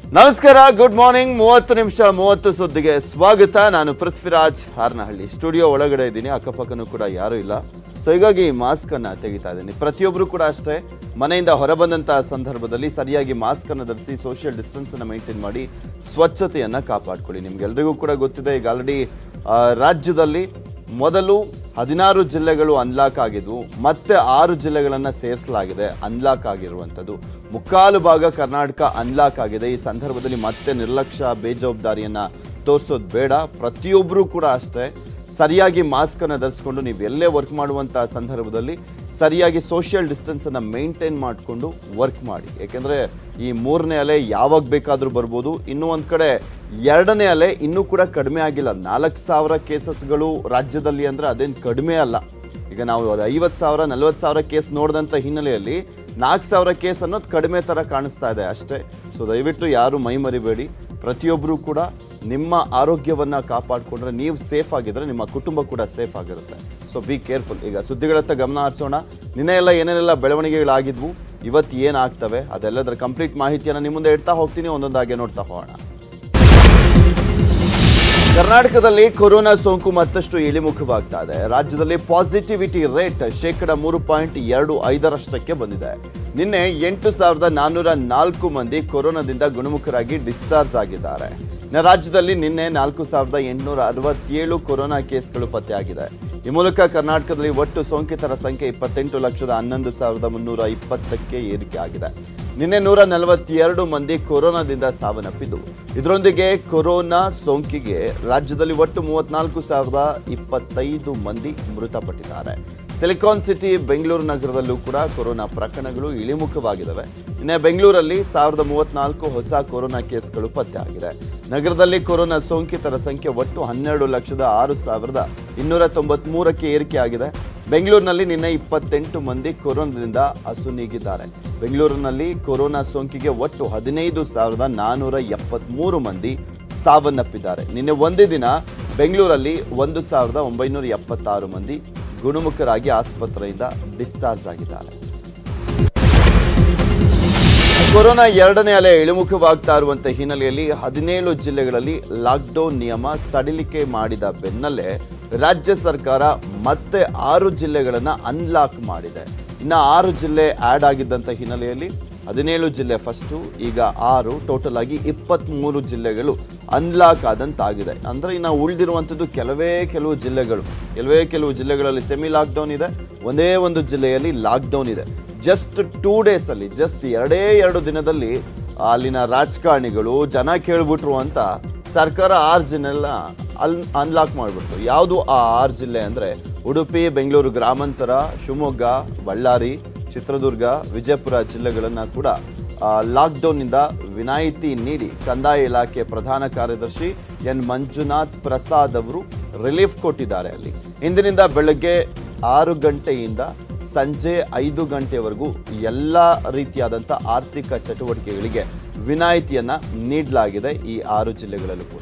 ನಮಸ್ಕಾರ good morning ಮೂವತ್ತು ನಿಮಿಷ ಮೂವತ್ತು ಸುದ್ದಿಗೆ ಸ್ವಾಗತ ನಾನು ಪೃಥ್ವಿರಾಜ್ ಹಾರ್ನಹಳ್ಳಿ ಸ್ಟುಡಿಯೋ ಒಳಗಡೆ ಇದ್ದೀನಿ ಅಕ್ಕಪಕ್ಕನೂ ಕೂಡ ಯಾರೂ ಇಲ್ಲ ಸೊ ಹೀಗಾಗಿ ಮಾಸ್ಕ್ ಅನ್ನ ತೆಗಿತಾ ಇದ್ದೀನಿ ಪ್ರತಿಯೊಬ್ಬರು ಕೂಡ ಅಷ್ಟೇ ಮನೆಯಿಂದ ಹೊರಬಂದಂತಹ ಸಂದರ್ಭದಲ್ಲಿ ಸರಿಯಾಗಿ ಮಾಸ್ಕ್ ಅನ್ನು ಧರಿಸಿ ಸೋಷಿಯಲ್ ಡಿಸ್ಟೆನ್ಸ್ ಅನ್ನ ಮೇಂಟೈನ್ ಮಾಡಿ ಸ್ವಚ್ಛತೆಯನ್ನ ಕಾಪಾಡ್ಕೊಳ್ಳಿ ನಿಮ್ಗೆಲ್ರಿಗೂ ಕೂಡ ಗೊತ್ತಿದೆ ಈಗ ಆಲ್ರೆಡಿ ರಾಜ್ಯದಲ್ಲಿ ಮೊದಲು ಹದಿನಾರು ಜಿಲ್ಲೆಗಳು ಅನ್ಲಾಕ್ ಆಗಿದ್ವು ಮತ್ತೆ ಆರು ಜಿಲ್ಲೆಗಳನ್ನು ಸೇರಿಸಲಾಗಿದೆ ಅನ್ಲಾಕ್ ಆಗಿರುವಂಥದ್ದು ಮುಕ್ಕಾಲು ಭಾಗ ಕರ್ನಾಟಕ ಅನ್ಲಾಕ್ ಆಗಿದೆ ಈ ಸಂದರ್ಭದಲ್ಲಿ ಮತ್ತೆ ನಿರ್ಲಕ್ಷ್ಯ ಬೇಜವಾಬ್ದಾರಿಯನ್ನ ತೋರಿಸೋದು ಬೇಡ ಪ್ರತಿಯೊಬ್ಬರೂ ಕೂಡ ಅಷ್ಟೇ ಸರಿಯಾಗಿ ಮಾಸ್ಕ್ ಅನ್ನು ಧರಿಸ್ಕೊಂಡು ನೀವು ಎಲ್ಲೇ ವರ್ಕ್ ಮಾಡುವಂತಹ ಸಂದರ್ಭದಲ್ಲಿ ಸರಿಯಾಗಿ ಸೋಷಿಯಲ್ ಡಿಸ್ಟೆನ್ಸ್ ಅನ್ನ ಮೇಂಟೈನ್ ಮಾಡಿಕೊಂಡು ವರ್ಕ್ ಮಾಡಿ ಯಾಕೆಂದ್ರೆ ಈ ಮೂರನೇ ಅಲೆ ಯಾವಾಗ ಬೇಕಾದ್ರೂ ಬರ್ಬೋದು ಇನ್ನೂ ಒಂದ್ ಕಡೆ ಎರಡನೇ ಅಲೆ ಇನ್ನೂ ಕೂಡ ಕಡಿಮೆ ಆಗಿಲ್ಲ ನಾಲ್ಕು ಸಾವಿರ ಕೇಸಸ್ಗಳು ರಾಜ್ಯದಲ್ಲಿ ಅಂದ್ರೆ ಅದೇನು ಕಡಿಮೆ ಅಲ್ಲ ಈಗ ನಾವು ಐವತ್ತು ಸಾವಿರ ನಲ್ವತ್ತು ಸಾವಿರ ಕೇಸ್ ನೋಡಿದಂಥ ಹಿನ್ನೆಲೆಯಲ್ಲಿ ನಾಲ್ಕು ಸಾವಿರ ಕೇಸ್ ಅನ್ನೋದು ಕಡಿಮೆ ಥರ ಕಾಣಿಸ್ತಾ ಇದೆ ಅಷ್ಟೇ ಸೊ ದಯವಿಟ್ಟು ಯಾರು ಮೈ ಮರಿಬೇಡಿ ಪ್ರತಿಯೊಬ್ಬರು ಕೂಡ ನಿಮ್ಮ ಆರೋಗ್ಯವನ್ನ ಕಾಪಾಡಿಕೊಂಡ್ರೆ ನೀವು ಸೇಫ್ ಆಗಿದ್ರೆ ನಿಮ್ಮ ಕುಟುಂಬ ಕೂಡ ಸೇಫ್ ಆಗಿರುತ್ತೆ ಸೊ ಬಿ ಕೇರ್ಫುಲ್ ಈಗ ಸುದ್ದಿಗಳತ್ತ ಗಮನ ಹರಿಸೋಣ ನಿನ್ನೆ ಎಲ್ಲ ಏನೇನೆಲ್ಲ ಬೆಳವಣಿಗೆಗಳಾಗಿದ್ವು ಇವತ್ತು ಏನಾಗ್ತವೆ ಅದೆಲ್ಲದರ ಕಂಪ್ಲೀಟ್ ಮಾಹಿತಿಯನ್ನು ನಿಮ್ಮ ಮುಂದೆ ಇಡ್ತಾ ಹೋಗ್ತೀನಿ ಒಂದೊಂದಾಗೆ ನೋಡ್ತಾ ಹೋಗೋಣ ಕರ್ನಾಟಕದಲ್ಲಿ ಕೊರೋನಾ ಸೋಂಕು ಮತ್ತಷ್ಟು ಇಳಿಮುಖವಾಗ್ತಾ ಇದೆ ರಾಜ್ಯದಲ್ಲಿ ಪಾಸಿಟಿವಿಟಿ ರೇಟ್ ಶೇಕಡ ಮೂರು ಪಾಯಿಂಟ್ ಎರಡು ಐದರಷ್ಟಕ್ಕೆ ಬಂದಿದೆ ನಿನ್ನೆ ಎಂಟು ಸಾವಿರದ ನಾನ್ನೂರ ನಾಲ್ಕು ಮಂದಿ ಕೊರೋನಾದಿಂದ ಗುಣಮುಖರಾಗಿ ಡಿಸ್ಚಾರ್ಜ್ ಆಗಿದ್ದಾರೆ ಇನ್ನು ರಾಜ್ಯದಲ್ಲಿ ನಿನ್ನೆ ನಾಲ್ಕು ಸಾವಿರದ ಎಂಟುನೂರ ಅರವತ್ತೇಳು ಕೊರೋನಾ ಕೇಸ್ಗಳು ಪತ್ತೆಯಾಗಿದೆ ಈ ಮೂಲಕ ಕರ್ನಾಟಕದಲ್ಲಿ ಒಟ್ಟು ಸೋಂಕಿತರ ಸಂಖ್ಯೆ ಇಪ್ಪತ್ತೆಂಟು ಲಕ್ಷದ ಹನ್ನೊಂದು ಸಾವಿರದ ಮುನ್ನೂರ ಇಪ್ಪತ್ತಕ್ಕೆ ಏರಿಕೆ ಆಗಿದೆ ನಿನ್ನೆ ನೂರ ನಲವತ್ತೆರಡು ಮಂದಿ ಕೊರೋನಾದಿಂದ ಸಾವನ್ನಪ್ಪಿದ್ದು ಇದರೊಂದಿಗೆ ಕೊರೋನಾ ಸೋಂಕಿಗೆ ರಾಜ್ಯದಲ್ಲಿ ಒಟ್ಟು ಮೂವತ್ನಾಲ್ಕು ಸಾವಿರದ ಇಪ್ಪತ್ತೈದು ಮಂದಿ ಮೃತಪಟ್ಟಿದ್ದಾರೆ ಸಿಲಿಕಾನ್ ಸಿಟಿ ಬೆಂಗಳೂರು ನಗರದಲ್ಲೂ ಕೂಡ ಕೊರೋನಾ ಪ್ರಕರಣಗಳು ಇಳಿಮುಖವಾಗಿದ್ದಾವೆ ಇನ್ನು ಬೆಂಗಳೂರಲ್ಲಿ ಸಾವಿರದ ಮೂವತ್ನಾಲ್ಕು ಹೊಸ ಕೊರೋನಾ ಕೇಸ್ಗಳು ಪತ್ತೆಯಾಗಿದೆ ನಗರದಲ್ಲಿ ಕೊರೋನಾ ಸೋಂಕಿತರ ಸಂಖ್ಯೆ ಒಟ್ಟು ಹನ್ನೆರಡು ಲಕ್ಷದ ಆರು ಸಾವಿರದ ಇನ್ನೂರ ತೊಂಬತ್ಮೂರಕ್ಕೆ ಏರಿಕೆಯಾಗಿದೆ ಬೆಂಗಳೂರಿನಲ್ಲಿ ನಿನ್ನೆ ಇಪ್ಪತ್ತೆಂಟು ಮಂದಿ ಕೊರೋನಾದಿಂದ ಅಸುನೀಗಿದ್ದಾರೆ ಬೆಂಗಳೂರಿನಲ್ಲಿ ಕೊರೋನಾ ಸೋಂಕಿಗೆ ಒಟ್ಟು ಹದಿನೈದು ಸಾವಿರದ ನಾನ್ನೂರ ಎಪ್ಪತ್ಮೂರು ಮಂದಿ ಸಾವನ್ನಪ್ಪಿದ್ದಾರೆ ನಿನ್ನೆ ಒಂದೇ ದಿನ ಬೆಂಗಳೂರಲ್ಲಿ ಒಂದು ಸಾವಿರದ ಒಂಬೈನೂರ ಎಪ್ಪತ್ತಾರು ಮಂದಿ ಗುಣಮುಖರಾಗಿ ಆಸ್ಪತ್ರೆಯಿಂದ ಡಿಸ್ಚಾರ್ಜ್ ಆಗಿದ್ದಾರೆ ಕೊರೋನಾ ಎರಡನೇ ಅಲೆ ಇಳಿಮುಖವಾಗ್ತಾ ಇರುವಂತ ಹಿನ್ನೆಲೆಯಲ್ಲಿ ಹದಿನೇಳು ಜಿಲ್ಲೆಗಳಲ್ಲಿ ಲಾಕ್ಡೌನ್ ನಿಯಮ ಸಡಿಲಿಕೆ ಮಾಡಿದ ಬೆನ್ನಲ್ಲೇ ರಾಜ್ಯ ಸರ್ಕಾರ ಮತ್ತೆ ಆರು ಜಿಲ್ಲೆಗಳನ್ನ ಅನ್ಲಾಕ್ ಮಾಡಿದೆ ಇನ್ನು ಆರು ಜಿಲ್ಲೆ ಆಡ್ ಆಗಿದ್ದಂಥ ಹಿನ್ನೆಲೆಯಲ್ಲಿ ಹದಿನೇಳು ಜಿಲ್ಲೆ ಫಸ್ಟು ಈಗ ಆರು ಟೋಟಲ್ ಆಗಿ ಇಪ್ಪತ್ತ್ಮೂರು ಜಿಲ್ಲೆಗಳು ಅನ್ಲಾಕ್ ಆದಂತಾಗಿದೆ ಅಂದರೆ ಇನ್ನು ಉಳಿದಿರುವಂಥದ್ದು ಕೆಲವೇ ಕೆಲವು ಜಿಲ್ಲೆಗಳು ಕೆಲವೇ ಕೆಲವು ಜಿಲ್ಲೆಗಳಲ್ಲಿ ಸೆಮಿ ಲಾಕ್ಡೌನ್ ಇದೆ ಒಂದೇ ಒಂದು ಜಿಲ್ಲೆಯಲ್ಲಿ ಲಾಕ್ಡೌನ್ ಇದೆ ಜಸ್ಟ್ ಟೂ ಡೇಸಲ್ಲಿ ಜಸ್ಟ್ ಎರಡೇ ಎರಡು ದಿನದಲ್ಲಿ ಅಲ್ಲಿನ ರಾಜಕಾರಣಿಗಳು ಜನ ಕೇಳ್ಬಿಟ್ರು ಅಂತ ಸರ್ಕಾರ ಆರು ಜಿಲ್ಲೆಲ್ಲ ಅಲ್ ಅನ್ಲಾಕ್ ಮಾಡಿಬಿಡ್ತು ಯಾವುದು ಆ ಆರು ಜಿಲ್ಲೆ ಅಂದರೆ ಉಡುಪಿ ಬೆಂಗಳೂರು ಗ್ರಾಮಾಂತರ ಶಿವಮೊಗ್ಗ ಬಳ್ಳಾರಿ ಚಿತ್ರದುರ್ಗ ವಿಜಯಪುರ ಜಿಲ್ಲೆಗಳನ್ನು ಕೂಡ ಆ, ಲಾಕ್ಡೌನ್ನಿಂದ ವಿನಾಯಿತಿ ನೀಡಿ ಕಂದಾಯ ಇಲಾಖೆ ಪ್ರಧಾನ ಕಾರ್ಯದರ್ಶಿ ಎನ್ ಮಂಜುನಾಥ್ ಪ್ರಸಾದ್ ಅವರು ರಿಲೀಫ್ ಕೊಟ್ಟಿದ್ದಾರೆ ಅಲ್ಲಿ ಇಂದಿನಿಂದ ಬೆಳಗ್ಗೆ ಆರು ಗಂಟೆಯಿಂದ ಸಂಜೆ ಐದು ಗಂಟೆವರೆಗೂ ಎಲ್ಲ ರೀತಿಯಾದಂಥ ಆರ್ಥಿಕ ಚಟುವಟಿಕೆಗಳಿಗೆ ವಿನಾಯಿತಿಯನ್ನ ನೀಡಲಾಗಿದೆ ಈ ಆರು ಜಿಲ್ಲೆಗಳಲ್ಲೂ ಕೂಡ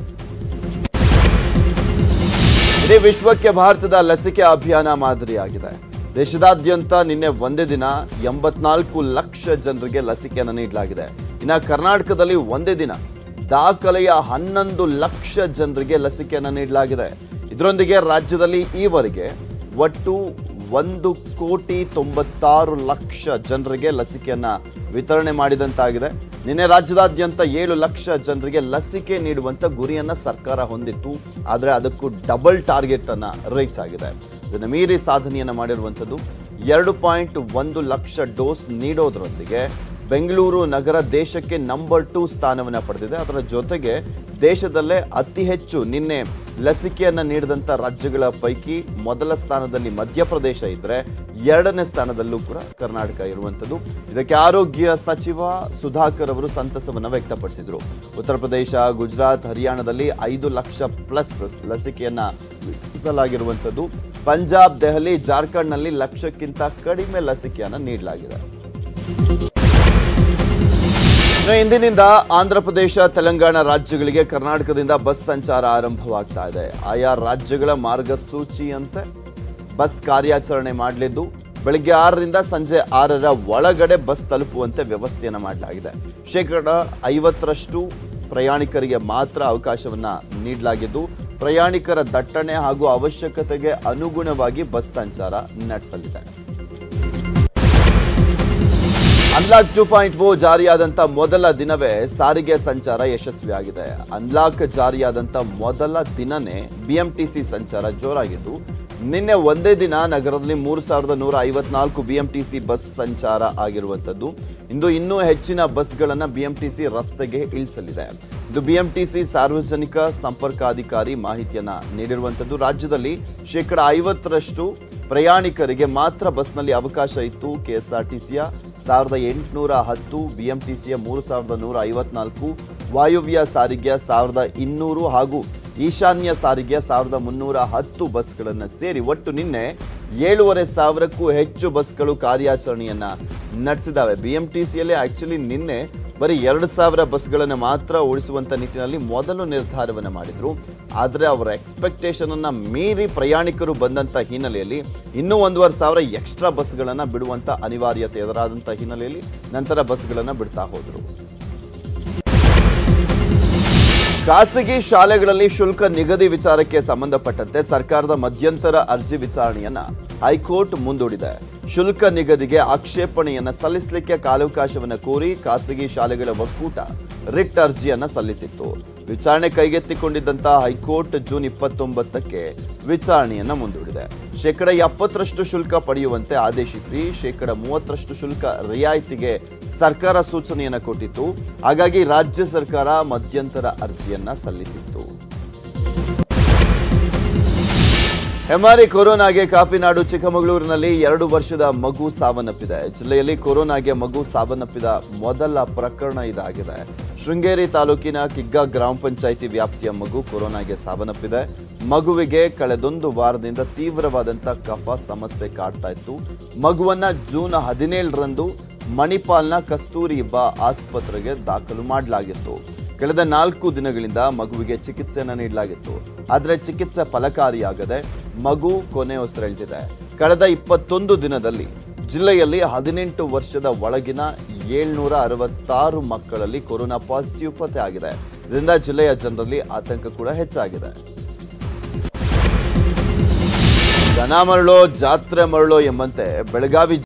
ಇಡೀ ವಿಶ್ವಕ್ಕೆ ಭಾರತದ ಲಸಿಕೆ ಅಭಿಯಾನ ಮಾದರಿಯಾಗಿದೆ ದೇಶದಾದ್ಯಂತ ನಿನ್ನೆ ಒಂದೇ ದಿನ ಎಂಬತ್ನಾಲ್ಕು ಲಕ್ಷ ಜನರಿಗೆ ಲಸಿಕೆಯನ್ನು ನೀಡಲಾಗಿದೆ ಇನ್ನು ಕರ್ನಾಟಕದಲ್ಲಿ ಒಂದೇ ದಿನ ದಾಖಲೆಯ ಹನ್ನೊಂದು ಲಕ್ಷ ಜನರಿಗೆ ಲಸಿಕೆಯನ್ನು ನೀಡಲಾಗಿದೆ ಇದರೊಂದಿಗೆ ರಾಜ್ಯದಲ್ಲಿ ಈವರೆಗೆ ಒಟ್ಟು ಒಂದು ಕೋಟಿ ತೊಂಬತ್ತಾರು ಲಕ್ಷ ಜನರಿಗೆ ಲಸಿಕೆಯನ್ನ ವಿತರಣೆ ಮಾಡಿದಂತಾಗಿದೆ ನಿನ್ನೆ ರಾಜ್ಯದಾದ್ಯಂತ ಏಳು ಲಕ್ಷ ಜನರಿಗೆ ಲಸಿಕೆ ನೀಡುವಂತ ಗುರಿಯನ್ನ ಸರ್ಕಾರ ಹೊಂದಿತ್ತು ಆದರೆ ಅದಕ್ಕೂ ಡಬಲ್ ಟಾರ್ಗೆಟ್ ಅನ್ನ ರೀಚ್ ಆಗಿದೆ ಇದನ್ನು ಮೀರಿ ಸಾಧನೆಯನ್ನ ಮಾಡಿರುವಂಥದ್ದು ಎರಡು ಪಾಯಿಂಟ್ ಒಂದು ಲಕ್ಷ ಡೋಸ್ ನೀಡೋದರೊಂದಿಗೆ ಬೆಂಗಳೂರು ನಗರ ದೇಶಕ್ಕೆ ನಂಬರ್ ಟೂ ಸ್ಥಾನವನ್ನು ಪಡೆದಿದೆ ಅದರ ಜೊತೆಗೆ ದೇಶದಲ್ಲೇ ಅತಿ ಹೆಚ್ಚು ನಿನ್ನೆ ಲಸಿಕೆಯನ್ನು ನೀಡಿದಂಥ ರಾಜ್ಯಗಳ ಪೈಕಿ ಮೊದಲ ಸ್ಥಾನದಲ್ಲಿ ಮಧ್ಯಪ್ರದೇಶ ಇದ್ದರೆ ಎರಡನೇ ಸ್ಥಾನದಲ್ಲೂ ಕೂಡ ಕರ್ನಾಟಕ ಇರುವಂಥದ್ದು ಇದಕ್ಕೆ ಆರೋಗ್ಯ ಸಚಿವ ಸುಧಾಕರ್ ಅವರು ಸಂತಸವನ್ನು ವ್ಯಕ್ತಪಡಿಸಿದರು ಉತ್ತರ ಪ್ರದೇಶ ಗುಜರಾತ್ ಹರಿಯಾಣದಲ್ಲಿ ಐದು ಲಕ್ಷ ಪ್ಲಸ್ ಲಸಿಕೆಯನ್ನ ವಿತರಿಸಲಾಗಿರುವಂಥದ್ದು ಪಂಜಾಬ್ ದೆಹಲಿ ಜಾರ್ಖಂಡ್ನಲ್ಲಿ ಲಕ್ಷಕ್ಕಿಂತ ಕಡಿಮೆ ಲಸಿಕೆಯನ್ನು ನೀಡಲಾಗಿದೆ ಇನ್ನು ಇಂದಿನಿಂದ ಆಂಧ್ರ ಪ್ರದೇಶ ತೆಲಂಗಾಣ ರಾಜ್ಯಗಳಿಗೆ ಕರ್ನಾಟಕದಿಂದ ಬಸ್ ಸಂಚಾರ ಆರಂಭವಾಗ್ತಾ ಇದೆ ಆಯಾ ರಾಜ್ಯಗಳ ಮಾರ್ಗಸೂಚಿಯಂತೆ ಬಸ್ ಕಾರ್ಯಾಚರಣೆ ಮಾಡಲಿದ್ದು ಬೆಳಗ್ಗೆ ಆರರಿಂದ ಸಂಜೆ ಆರರ ಒಳಗಡೆ ಬಸ್ ತಲುಪುವಂತೆ ವ್ಯವಸ್ಥೆಯನ್ನು ಮಾಡಲಾಗಿದೆ ಶೇಕಡ ಐವತ್ತರಷ್ಟು ಪ್ರಯಾಣಿಕರಿಗೆ ಮಾತ್ರ ಅವಕಾಶವನ್ನ ನೀಡಲಾಗಿದ್ದು ಪ್ರಯಾಣಿಕರ ದಟ್ಟಣೆ ಹಾಗೂ ಅವಶ್ಯಕತೆಗೆ ಅನುಗುಣವಾಗಿ ಬಸ್ ಸಂಚಾರ ನಡೆಸಲಿದೆ ಅನ್ಲಾಕ್ ಟೂ ಪಾಯಿಂಟ್ ಓ ಜಾರಿಯಾದಂಥ ಮೊದಲ ದಿನವೇ ಸಾರಿಗೆ ಸಂಚಾರ ಯಶಸ್ವಿಯಾಗಿದೆ ಅನ್ಲಾಕ್ ಜಾರಿಯಾದಂಥ ಮೊದಲ ದಿನನೇ ಬಿಎಂಟಿಸಿ ಸಂಚಾರ ಜೋರಾಗಿದ್ದು ನಿನ್ನೆ ಒಂದೇ ದಿನ ನಗರದಲ್ಲಿ ಮೂರು ಸಾವಿರದ ನೂರ ಐವತ್ನಾಲ್ಕು ಬಿಎಂಟಿಸಿ ಬಸ್ ಸಂಚಾರ ಆಗಿರುವಂಥದ್ದು ಇಂದು ಇನ್ನೂ ಹೆಚ್ಚಿನ ಬಸ್ಗಳನ್ನು ಬಿಎಂಟಿಸಿ ರಸ್ತೆಗೆ ಇಳಿಸಲಿದೆ ಇದು ಬಿಎಂಟಿಸಿ ಸಾರ್ವಜನಿಕ ಸಂಪರ್ಕಾಧಿಕಾರಿ ಮಾಹಿತಿಯನ್ನ ನೀಡಿರುವಂಥದ್ದು ರಾಜ್ಯದಲ್ಲಿ ಶೇಕಡ ಐವತ್ತರಷ್ಟು ಪ್ರಯಾಣಿಕರಿಗೆ ಮಾತ್ರ ಬಸ್ನಲ್ಲಿ ಅವಕಾಶ ಇತ್ತು ಕೆಎಸ್ಆರ್ಟಿಸಿಯ ಸಾವಿರದ ಎಂಟುನೂರ ಹತ್ತು ಬಿಎಂಟಿಸಿಯ ಮೂರು ಸಾವಿರದ ನೂರ ಐವತ್ನಾಲ್ಕು ವಾಯುವ್ಯ ಸಾರಿಗೆಯ ಸಾವಿರದ ಇನ್ನೂರು ಹಾಗೂ ಈಶಾನ್ಯ ಸಾರಿಗೆಯ ಸಾವಿರದ ಮುನ್ನೂರ ಹತ್ತು ಬಸ್ಗಳನ್ನು ಸೇರಿ ಒಟ್ಟು ನಿನ್ನೆ ಏಳೂವರೆ ಸಾವಿರಕ್ಕೂ ಹೆಚ್ಚು ಬಸ್ಗಳು ಕಾರ್ಯಾಚರಣೆಯನ್ನ ನಡೆಸಿದ್ದಾವೆ ಬಿಎಂಟಿಸಿಯಲ್ಲಿ ಆಕ್ಚುಲಿ ನಿನ್ನೆ ಬರೀ ಎರಡು ಸಾವಿರ ಬಸ್ಗಳನ್ನು ಮಾತ್ರ ಓಡಿಸುವಂತ ನಿಟ್ಟಿನಲ್ಲಿ ಮೊದಲು ನಿರ್ಧಾರವನ್ನು ಮಾಡಿದ್ರು ಆದರೆ ಅವರ ಎಕ್ಸ್ಪೆಕ್ಟೇಷನ್ ಅನ್ನ ಮೀರಿ ಪ್ರಯಾಣಿಕರು ಬಂದಂತ ಹಿನ್ನೆಲೆಯಲ್ಲಿ ಇನ್ನೂ ಒಂದೂವರೆ ಸಾವಿರ ಎಕ್ಸ್ಟ್ರಾ ಬಸ್ಗಳನ್ನು ಬಿಡುವಂತ ಅನಿವಾರ್ಯತೆ ಎದುರಾದಂತ ಹಿನ್ನೆಲೆಯಲ್ಲಿ ನಂತರ ಬಸ್ಗಳನ್ನು ಬಿಡ್ತಾ ಹೋದ್ರು ಖಾಸಗಿ ಶಾಲೆಗಳಲ್ಲಿ ಶುಲ್ಕ ನಿಗದಿ ವಿಚಾರಕ್ಕೆ ಸಂಬಂಧಪಟ್ಟಂತೆ ಸರ್ಕಾರದ ಮಧ್ಯಂತರ ಅರ್ಜಿ ವಿಚಾರಣೆಯನ್ನ ಹೈಕೋರ್ಟ್ ಮುಂದೂಡಿದೆ ಶುಲ್ಕ ನಿಗದಿಗೆ ಆಕ್ಷೇಪಣೆಯನ್ನ ಸಲ್ಲಿಸಲಿಕ್ಕೆ ಕಾಲಾವಕಾಶವನ್ನು ಕೋರಿ ಖಾಸಗಿ ಶಾಲೆಗಳ ಒಕ್ಕೂಟ ರಿಟ್ ಅರ್ಜಿಯನ್ನ ಸಲ್ಲಿಸಿತ್ತು ವಿಚಾರಣೆ ಕೈಗೆತ್ತಿಕೊಂಡಿದ್ದಂತಹ ಹೈಕೋರ್ಟ್ ಜೂನ್ ಇಪ್ಪತ್ತೊಂಬತ್ತಕ್ಕೆ ವಿಚಾರಣೆಯನ್ನ ಮುಂದೂಡಿದೆ ಶೇಕಡ ಎಪ್ಪತ್ತರಷ್ಟು ಶುಲ್ಕ ಪಡೆಯುವಂತೆ ಆದೇಶಿಸಿ ಶೇಕಡ ಮೂವತ್ತರಷ್ಟು ಶುಲ್ಕ ರಿಯಾಯಿತಿಗೆ ಸರ್ಕಾರ ಸೂಚನೆಯನ್ನ ಕೊಟ್ಟಿತ್ತು ಹಾಗಾಗಿ ರಾಜ್ಯ ಸರ್ಕಾರ ಮಧ್ಯಂತರ ಅರ್ಜಿಯನ್ನ ಸಲ್ಲಿಸಿತ್ತು ಹೆಮಾರಿ ಕೊರೋನಾಗೆ ಕಾಫಿನಾಡು ಚಿಕ್ಕಮಗಳೂರಿನಲ್ಲಿ ಎರಡು ವರ್ಷದ ಮಗು ಸಾವನ್ನಪ್ಪಿದೆ ಜಿಲ್ಲೆಯಲ್ಲಿ ಕೊರೋನಾಗೆ ಮಗು ಸಾವನ್ನಪ್ಪಿದ ಮೊದಲ ಪ್ರಕರಣ ಇದಾಗಿದೆ ಶೃಂಗೇರಿ ತಾಲೂಕಿನ ಕಿಗ್ಗಾ ಗ್ರಾಮ ಪಂಚಾಯಿತಿ ವ್ಯಾಪ್ತಿಯ ಮಗು ಕೊರೋನಾಗೆ ಸಾವನ್ನಪ್ಪಿದೆ ಮಗುವಿಗೆ ಕಳೆದೊಂದು ವಾರದಿಂದ ತೀವ್ರವಾದಂಥ ಕಫ ಸಮಸ್ಯೆ ಕಾಡ್ತಾ ಇತ್ತು ಮಗುವನ್ನ ಜೂನ್ ಹದಿನೇಳರಂದು ಮಣಿಪಾಲ್ನ ಕಸ್ತೂರಿಬಾ ಆಸ್ಪತ್ರೆಗೆ ದಾಖಲು ಮಾಡಲಾಗಿತ್ತು ಕಳೆದ ನಾಲ್ಕು ದಿನಗಳಿಂದ ಮಗುವಿಗೆ ಚಿಕಿತ್ಸೆಯನ್ನು ನೀಡಲಾಗಿತ್ತು ಆದರೆ ಚಿಕಿತ್ಸೆ ಫಲಕಾರಿಯಾಗದೆ ಮಗು ಕೊನೆ ಉಸಿರೆಳೆದಿದೆ ಕಳೆದ ಇಪ್ಪತ್ತೊಂದು ದಿನದಲ್ಲಿ ಜಿಲ್ಲೆಯಲ್ಲಿ ಹದಿನೆಂಟು ವರ್ಷದ ಒಳಗಿನ ಏಳ್ನೂರ ಅರವತ್ತಾರು ಮಕ್ಕಳಲ್ಲಿ ಕೊರೋನಾ ಪಾಸಿಟಿವ್ ಪತ್ತೆ ಆಗಿದೆ ಇದರಿಂದ ಜಿಲ್ಲೆಯ ಜನರಲ್ಲಿ ಆತಂಕ ಕೂಡ ಹೆಚ್ಚಾಗಿದೆ ದನ ಮರಳೋ ಜಾತ್ರೆ ಮರಳೋ ಎಂಬಂತೆ ಬೆಳಗಾವಿ